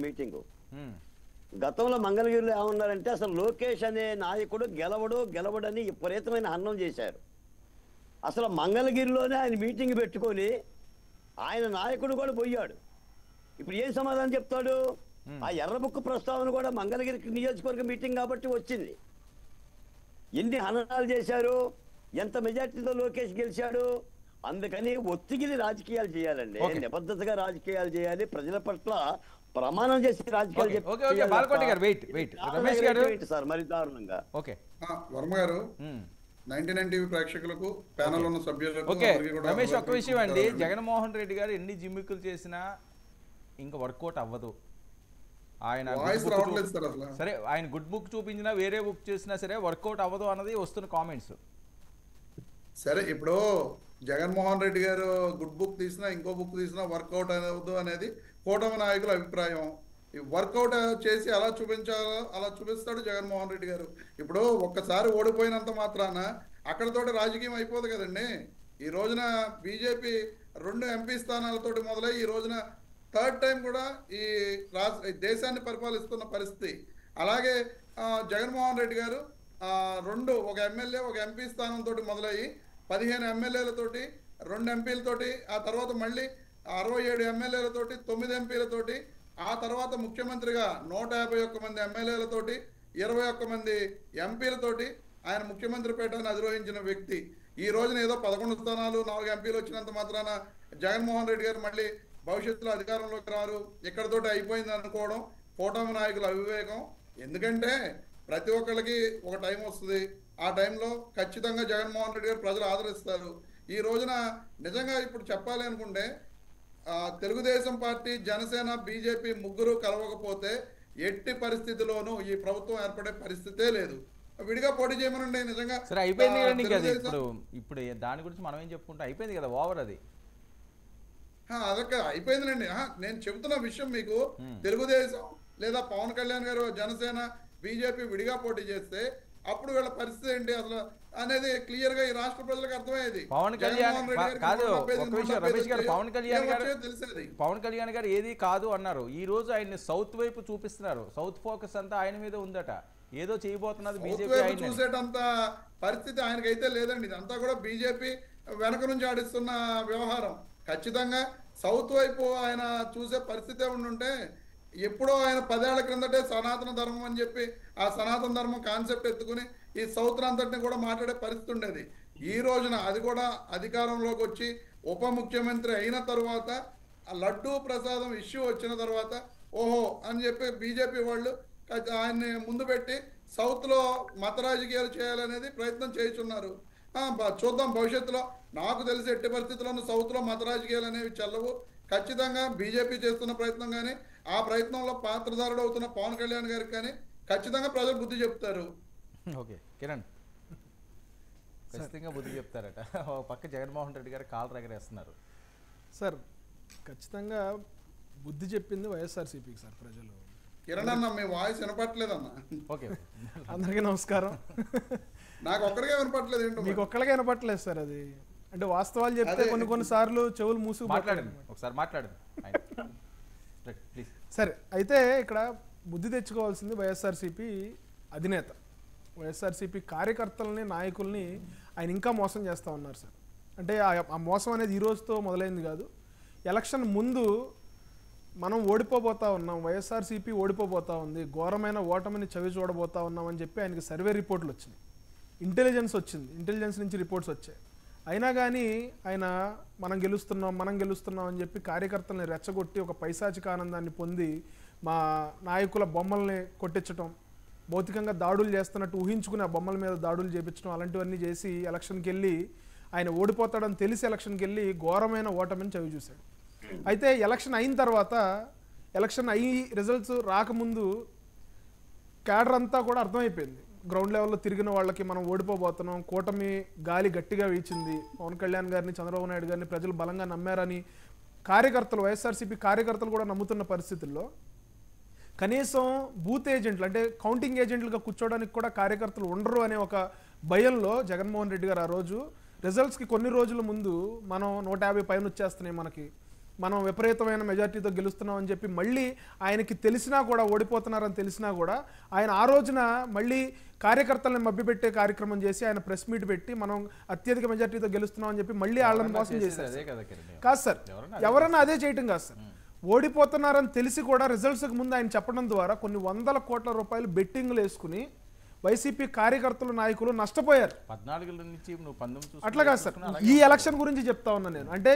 Meeting ఉమ్, గతంలో మంగళగిరిలో ఏమన్నారంటే అసలు లోకేష్ అనే నాయకుడు గెలవడు గెలవడని విపరీతమైన అన్నం చేశారు అసలు మంగళగిరిలోనే ఆయన మీటింగ్ పెట్టుకొని ఆయన నాయకుడు కూడా పోయాడు ఇప్పుడు ఏం సమాధానం చెప్తాడు ఆ ఎర్రబుక్కు ప్రస్తావన కూడా మంగళగిరి నియోజకవర్గ మీటింగ్ కాబట్టి వచ్చింది ఎన్ని హననాలు చేశారు ఎంత మెజార్టీతో లోకేష్ గెలిచాడు అందుకని ఒత్తిగిలి రాజకీయాలు చేయాలండి Okay. నిబద్ధతగా రాజకీయాలు చేయాలి ప్రజల పట్ల ప్రమాణం చేసి రాజకీయాలు Okay, చెప్పి okay, okay, చేయాలి బాలకోటి తప్ప గారు, wait, wait. చాలా రమేష్ గారు. negative ఏంటి సార్ మరి దారుణంగా okay ah, Varma garu um. Ninety nine TV ప్రేక్షకులకు ప్యానల్ ఉన్న సభ్యులకు ఓకే అందరికీ కూడా రమేష్ ఒక్క విషయం అండి నమస్కారాలండి. జగన్మోహన్ రెడ్డి గారు ఎన్ని జిమ్మికులు చేసినా ఇంకా వర్కౌట్ అవ్వదు ఆయన good వాయిస్ book రావట్లేదు చూ- సార్ అసలు సరే ఆయన గుడ్ బుక్ చూపించినా వేరే బుక్ చేసినా సరే వర్కౌట్ అవ్వదు అన్నది వస్తున్న కామెంట్స్ సరే ఇప్పుడు జగన్మోహన్ రెడ్డి గారు గుడ్ బుక్ తీసినా ఇంకో బుక్ తీసినా వర్కౌట్ అవ్వదు అనేది కూటమి నాయకుల అభిప్రాయం ఈ వర్కౌట్ చేసి అలా చూపించాలో అలా చూపిస్తాడు జగన్మోహన్ రెడ్డి గారు ఇప్పుడు ఒక్కసారి ఓడిపోయినంత మాత్రాన అక్కడతోటి రాజకీయం అయిపోదు కదండి ఈ రోజున బీజేపీ రెండు ఎంపీ స్థానాలతోటి మొదలై ఈ రోజున థర్డ్ టైం కూడా ఈ రాజ్ ఈ దేశాన్ని పరిపాలిస్తున్న పరిస్థితి అలాగే ఆ, జగన్మోహన్ రెడ్డి గారు ఆ, రెండు ఒక ఎమ్మెల్యే ఒక ఎంపీ స్థానంతో మొదలయ్యి పదిహేను ఎమ్మెల్యేలతోటి రెండు ఎంపీలతోటి ఆ తర్వాత మళ్ళీ అరవై ఏడు ఎమ్మెల్యేలతోటి తొమ్మిది ఎంపీలతోటి ఆ తర్వాత ముఖ్యమంత్రిగా నూట యాభై ఒక్క మంది ఎమ్మెల్యేలతోటి ఇరవై ఒక్క మంది ఎంపీలతోటి ఆయన ముఖ్యమంత్రి పీఠాన్ని అధిరోహించిన వ్యక్తి ఈ రోజున ఏదో పదకొండు స్థానాలు నాలుగు ఎంపీలు వచ్చినంత మాత్రాన జగన్మోహన్ రెడ్డి గారు మళ్ళీ భవిష్యత్తులో అధికారంలోకి రారు ఇక్కడతోటి అయిపోయింది అనుకోవడం కూటమి నాయకుల అవివేకం ఎందుకంటే ప్రతి ఒక్కరికి ఒక టైం వస్తుంది ఆ టైంలో ఖచ్చితంగా జగన్మోహన్ రెడ్డి గారు ప్రజలు ఆదరిస్తారు ఈ రోజున నిజంగా ఇప్పుడు చెప్పాలి అనుకుంటే ఆ, తెలుగుదేశం పార్టీ జనసేన బీజేపీ ముగ్గురు కలవకపోతే ఎట్టి పరిస్థితిలోనూ ఈ ప్రభుత్వం ఏర్పడే పరిస్థితే లేదు విడిగా పోటీ చేయమనండి నిజంగా సరే అయిపోయింది ఆ, కదండి ఇంకా అది తెలుగుదేశం- ఇప్పుడు ఇప్పుడు దాని గురించి మనం ఏం చెప్పుకుంటాం అయిపోయింది కదా ఓవర్ అది ఆ, అదొక అయిపోయిందిలేండి ఆ, నేను చెబుతున్న విషయం మీకు Hmm. తెలుగుదేశం లేదా పవన్ కళ్యాణ్ గారు జనసేన బీజేపీ విడిగా పోటీ చేస్తే అప్పుడు వీళ్ళ పరిస్థితి ఏంటి అసలు అనేది క్లియర్ గా ఈ రాష్ట్ర ప్రజలకు అర్థమయ్యేది పవన్ కళ్యాణ్ జగన్మోహన్ రెడ్డి గారికి కాదు, నూట డెబ్బై ఐదు, ఒక్క నూట విషయం, డెబ్బై రమేష్ గారు, ఐదు పవన్ కళ్యాణ్ ఏం గారు- వచ్చాయో తెలిసేది పవన్ కళ్యాణ్ గారు ఏది కాదు అన్నారు ఈ రోజు ఆయన్ని సౌత్ వైపు చూపిస్తున్నారు సౌత్ ఫోకస్ అంతా ఆయన మీద ఉందట ఏదో చేయబోతున్నది సౌత్ బీజేపీ వైపు ఆయన చూసేటంత పరిస్థితి ఆయనకైతే లేదండి ఇదంతా కూడా బీజేపీ వెనక నుంచి ఆడిస్తున్న వ్యవహారం ఖచ్చితంగా సౌత్ వైపు ఆయన చూసే పరిస్థితే ఉండుంటే ఎప్పుడో ఆయన పదేళ్ల క్రిందటే సనాతన ధర్మం అని చెప్పి ఆ సనాతన ధర్మం కాన్సెప్ట్ ఎత్తుకుని ఈ సౌత్ అంతటిని కూడా మాట్లాడే పరిస్థితి ఉండేది ఈ రోజున అది కూడా అధికారంలోకి వచ్చి ఉప ముఖ్యమంత్రి అయిన తరువాత ఆ లడ్డూ ప్రసాదం ఇష్యూ వచ్చిన తర్వాత ఓహో అని చెప్పి బీజేపీ వాళ్ళు ఖచ్చి- ఆయన్ని ముందు పెట్టి సౌత్ లో మత రాజకీయాలు చేయాలనేది ప్రయత్నం చేస్తున్నారు ఆ, బ- చూద్దాం భవిష్యత్తులో నాకు తెలిసి ఎట్టి పరిస్థితుల్లోనూ సౌత్ లో మత రాజకీయాలు అనేవి చెల్లవు ఖచ్చితంగా బీజేపీ చేస్తున్న ప్రయత్నం కానీ ఆ ప్రయత్నంలో పాత్రధారుడు అవుతున్న పవన్ కళ్యాణ్ గారికి కానీ ఖచ్చితంగా ప్రజలు బుద్ధి చెప్తారు ఓకే కిరణ్ ఖచ్చితంగా బుద్ధి చెప్తారట ఓ పక్క జగన్మోహన్ రెడ్డి గారు కాలు రగరేస్తున్నారు సార్ ఖచ్చితంగా బుద్ధి చెప్పింది వైఎస్ఆర్సీపీకి సార్ ప్రజలు కిరణ్ అన్న మీ వాయిస్ వినపట్లేదన్న ఓకే అందరికీ నమస్కారం నాకు ఒక్కడికే వినపట్లేదు ఏంటో మీకు మరి. ఒక్కళ్ళకే వినపట్లేదు సార్ అది అంటే వాస్తవాలు చెప్తే అదే. కొన్ని కొన్ని సార్లు చెవులు మూసుకు మాట్లాడండి ఒకసారి మాట్లాడండి ప్లీజ్ సరే అయితే ఇక్కడ బుద్ధి తెచ్చుకోవాల్సింది వైఎస్ఆర్సీపీ అధినేత వైఎస్ఆర్సీపీ కార్యకర్తలని నాయకుల్ని ఆయన ఇంకా మోసం చేస్తూ ఉన్నారు సార్ అంటే ఆ- ఆ మోసం అనేది ఈ రోజుతో మొదలైంది కాదు ఎలక్షన్ ముందు మనం ఓడిపోబోతా ఉన్నాం వైఎస్ఆర్సీపీ ఓడిపోబోతా ఉంది ఘోరమైన ఓటమిని చవి చూడబోతా ఉన్నాం అని చెప్పి ఆయనకి సర్వే రిపోర్ట్లు వచ్చినాయి ఇంటెలిజెన్స్ వచ్చింది ఇంటెలిజెన్స్ నుంచి రిపోర్ట్స్ వచ్చాయి అయినా కానీ ఆయన మనం గెలుస్తున్నాం మనం గెలుస్తున్నాం అని చెప్పి కార్యకర్తల్ని రెచ్చగొట్టి ఒక పైశాచిక ఆనందాన్ని పొంది మా నాయకుల బొమ్మల్ని కొట్టించటం భౌతికంగా దాడులు చేస్తున్నట్టు ఊహించుకుని ఆ బొమ్మల మీద దాడులు చేపించడం అలాంటివన్నీ చేసి ఎలక్షన్కి వెళ్ళి ఆయన ఓడిపోతాడని తెలిసి ఎలక్షన్కి వెళ్ళి ఘోరమైన ఓటమిని చవి చూశాడు అయితే ఎలక్షన్ అయిన తర్వాత ఎలక్షన్ అయ్యి రిజల్ట్స్ రాకముందు క్యాడర్ అంతా కూడా అర్థమైపోయింది గ్రౌండ్ లెవెల్లో తిరిగిన వాళ్ళకి మనం ఓడిపోబోతున్నాం కూటమి గాలి గట్టిగా వీచింది పవన్ కళ్యాణ్ గారిని చంద్రబాబు నాయుడు గారిని ప్రజలు బలంగా నమ్మారని కార్యకర్తలు వైఎస్ఆర్సీపీ కార్యకర్తలు కూడా నమ్ముతున్న పరిస్థితుల్లో కనీసం బూత్ ఏజెంట్లు అంటే కౌంటింగ్ ఏజెంట్లుగా కూర్చోవడానికి కూడా కార్యకర్తలు ఉండరు అనే ఒక భయంలో జగన్మోహన్ రెడ్డి గారు ఆ రోజు రిజల్ట్స్కి కొన్ని రోజుల ముందు మనం నూట యాభై పైన వచ్చేస్తున్నాయి మనకి మనం విపరీతమైన మెజార్టీతో గెలుస్తున్నాం అని చెప్పి మళ్ళీ ఆయనకి తెలిసినా కూడా ఓడిపోతున్నారని తెలిసినా కూడా ఆయన ఆ రోజున మళ్ళీ కార్యకర్తలను మభ్యపెట్టే కార్యక్రమం చేసి ఆయన ప్రెస్ మీట్ పెట్టి మనం అత్యధిక మెజార్టీతో గెలుస్తున్నాం అని చెప్పి మళ్ళీ వాళ్ళని మోసం చేసేది చేశారు అదే కదా కిరణ్ కాదు సార్ ఎవరన్నా ఎవరన్నా అదే చేయటం కాదు సార్ ఓడిపోతున్నారని తెలిసి కూడా రిజల్ట్స్కి ముందు ఆయన చెప్పడం ద్వారా కొన్ని వందల కోట్ల రూపాయలు బెట్టింగ్లు వేసుకుని వైసీపీ కార్యకర్తలు నాయకులు నష్టపోయారు పద్నాలుగు నుంచి నువ్వు పంతొమ్మిది అట్లా కాదు సార్ చూసుకున్నా ఈ ఎలక్షన్ గురించి చెప్తా ఉన్నా నేను అంటే